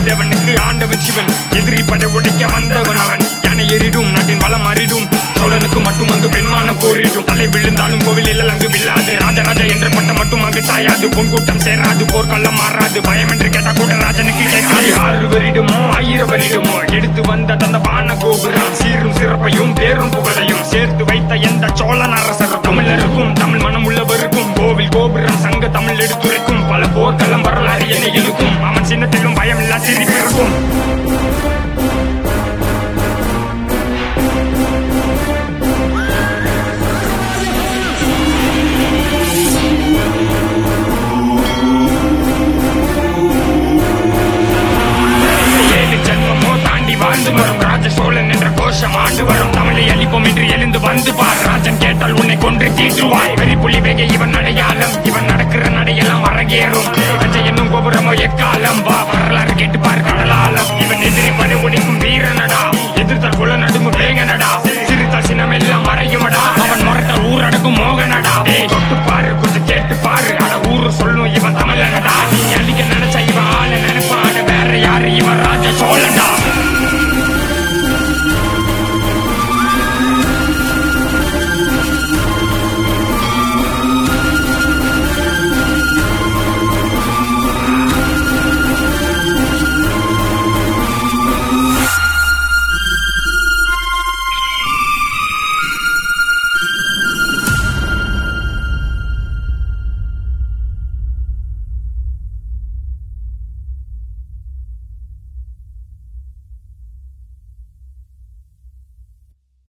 தேவனுக்கு ஆண்டவன் சிவன் எதிரி படை உடைக்க வந்தவன் அவன் யானை எறிடும் நாட்டின் வளம் அறிடும் சோழனுக்கு மட்டும் அங்கு பெண்மான போரிடும் தலை விழுந்தாலும் கோவில் அங்கு வில்லாது ராஜராஜா என்ற பட்டம் மட்டும் அங்கு சாயாது பொன் கூட்டம் சேராது போர்க்களம் மாறாது பயம் என்று கேட்டா கூட ராஜனுக்கு கேட்காது ஆறு வரிடுமோ ஆயிரம் வரிடுமோ எடுத்து வந்த தந்த பான கோபுரம் சீரும் சிறப்பையும் பேரும் புகழையும் சேர்த்து வைத்த எந்த சோழன் அரசர் தமிழருக்கும் தமிழ் மனம் உள்ளவருக்கும் கோவில் கோபுரம் சங்க தமிழ் எடுத்துரைக்கும் பல போர்க்களம் வரலாறு என இருக்கும் அவன் சின்னத்திலும் பயமில்லா சிரிப்பு இருக்கும் ஏழு ஜென்மமோ தாண்டி வாழ்ந்து வரும் ராஜ சோழன் என்ற கோஷம் ஆண்டு வரும் தமிழை அழிப்போம் என்று எழுந்து வந்து பார் ராஜன் கேட்டால் உன்னை கொன்று தீற்றுவாய் வெறி புலி வேக இவன் அடையாளம் இவன் நடக்கிற நடையெல்லாம் அரங்கேறும் ராஜ என்னும் கோபுரமோ எக்காலம் வா வரலாறு கேட்டு பார் கடலாலம் இவன் எதிரி படை உடைக்கும் வீரனடா எதிர்த்தால் குல நடுங்கும் வேங்கனடா சிரித்தால் சினம் எல்லாம் மறையுமடா அவன் முரட்டால் ஊரடங்கும் மோகனடா ஏய் தொட்டு பாரு கொஞ்சம் கேட்டு பாரு அட ஊரு சொல்லும் இவன் தமிழனடா நீ அழிக்க நினைச்ச இவன் ஆள நினைப்பான வேற யாரு இவன்